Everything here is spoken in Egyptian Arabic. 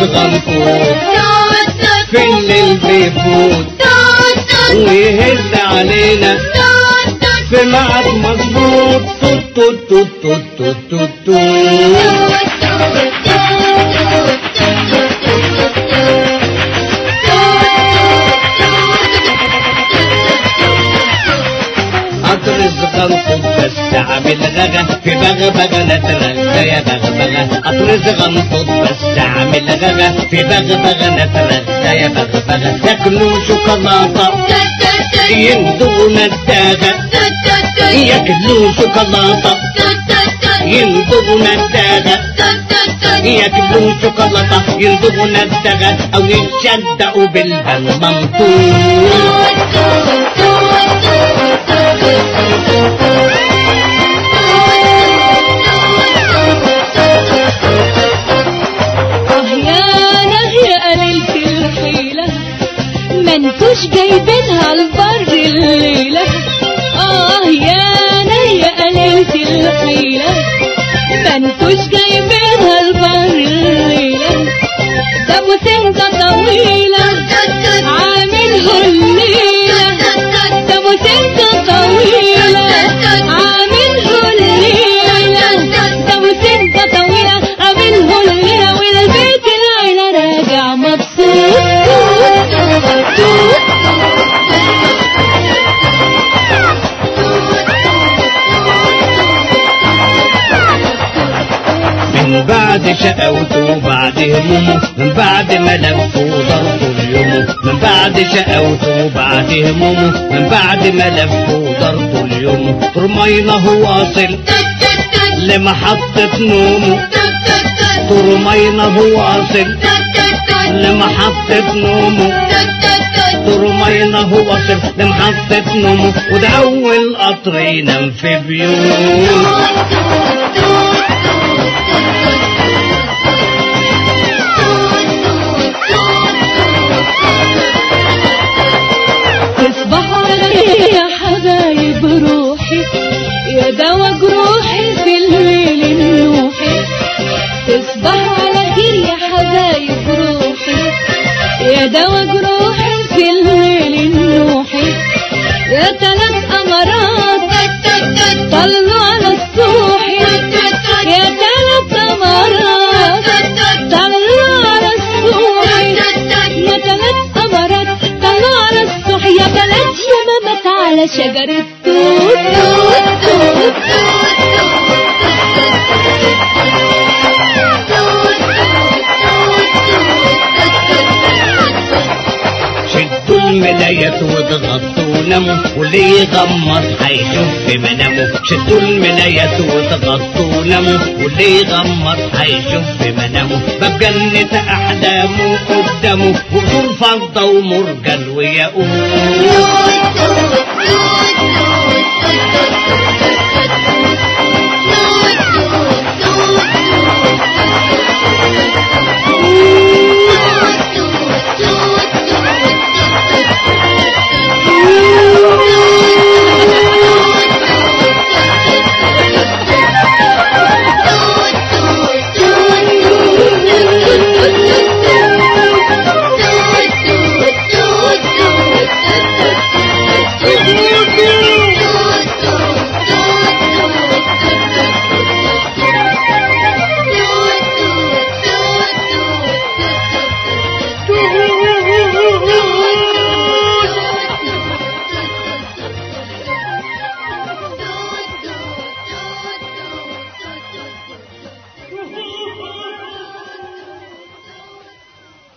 الزغنطوط في الليل بيفوت ويهز علينا في ميعاد مظبوط توت توت توت توت توت توت توت قطر الزغنطوط بس عامل غغا في بغبغة نترغى يا بغبغة قطر الزغنطوط بس عامل غغا في بغبغة نترغى يا بغبغة ياكلوا شوكولاتة يندوا نداغة ياكلوا شوكولاتة يندوا نداغة ياكلوا شوكولاتة يندوا نداغة أو يتشدقوا بالبنمنطوط اه يا نهي قللت الحيلة ما انتوش جايبينها البر الليلة اه يا نهي قللت الحيلة ما انتوش جايبينها البر الليلة ده ابو سنجة طويلة عامله الليلة ده ابو سنجة طويلة عامله الليلة ده ابو سنجة طويلة عامله الليلة والبيت العيلة راجع مبسوط من بعد شقاوته وبعد همومه من بعد ما لفوا ضربوا اليوم من بعد شقاوته وبعد همومه من بعد ما لفوا ضربوا اليوم رمينا هو واصل لمحطة نومه ترمينا هو واصل لمحطة نومه ترمينا هو واصل لمحطة نومه وده أول قطر ينام في بيوت تصبحوا على خير يا حبايب روحي يا دوا جروحي في الليل النوحي تصبحوا على خير يا حبايب روحي يا دوا جروحي في الليل النوحي يا تلات أمارات طلوا على الصوحي يا تلات أمارات طلوا على الصوحي يا تلات أمارات طلعوا على السوح يا بلد شمامات على شجرة توت توت توت شدوا الملايات واضغطوا وناموا واللي يغمض هيشوف في منامه شدوا الملايات واضغطوا وناموا واللي يغمض هيشوف في منامه باب جنة أحلامه قدامه وقصور فضة ومرجل وياقوت